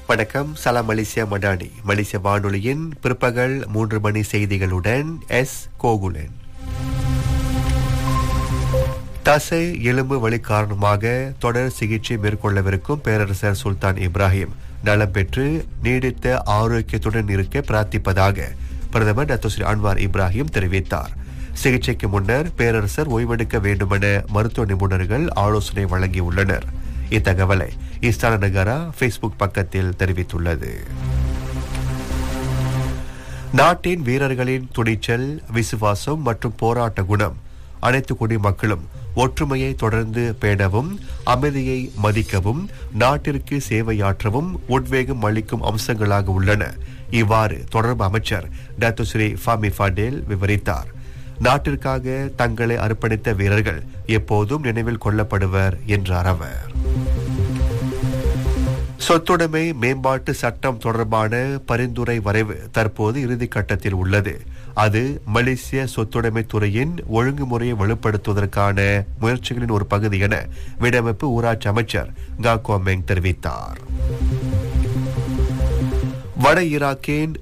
வணக்கம் சலாம் மலேசியா மடானி மலேசிய வானொலியின் பிற்பகல் மூன்று மணி செய்திகளுடன் எஸ் கோகுலன் தசை எலும்பு வலி காரணமாக தொடர் சிகிச்சை மேற்கொள்ளவிருக்கும் பேரரசர் சுல்தான் இப்ராஹிம் நலம் பெற்று நீடித்த ஆரோக்கியத்துடன் இருக்க பிரார்த்திப்பதாக பிரதமர் டத்து ஸ்ரீ அன்வார் இப்ராஹிம் தெரிவித்தார் சிகிச்சைக்கு முன்னர் பேரரசர் ஓய்வெடுக்க வேண்டுமென மருத்துவ நிபுணர்கள் ஆலோசனை வழங்கியுள்ளனர் இத்தகவலை இஸ்தான நகரா ஃபேஸ்புக் பக்கத்தில் தெரிவித்துள்ளது நாட்டின் வீரர்களின் துணிச்சல் விசுவாசம் மற்றும் போராட்ட குணம் அனைத்து குடிமக்களும் ஒற்றுமையை தொடர்ந்து பேணவும் அமைதியை மதிக்கவும் நாட்டிற்கு சேவையாற்றவும் உத்வேகம் அளிக்கும் அம்சங்களாக உள்ளன இவ்வாறு தொடர்பு அமைச்சர் டாக்டர் ஸ்ரீ ஃபாமி ஃபடேல் விவரித்தார் நாட்டிற்காக தங்களை அர்ப்பணித்த வீரர்கள் எப்போதும் நினைவில் கொள்ளப்படுவர் என்றார் அவர் சொத்துடைமை மேம்பாட்டு சட்டம் தொடர்பான பரிந்துரை வரைவு தற்போது இறுதி கட்டத்தில் உள்ளது அது மலேசிய சொத்துடைமை துறையின் ஒழுங்குமுறையை வலுப்படுத்துவதற்கான முயற்சிகளின் ஒரு பகுதி என வீடமைப்பு ஊராட்சி அமைச்சர் கா கோமெங் தெரிவித்தார் வட ஈராக்கின்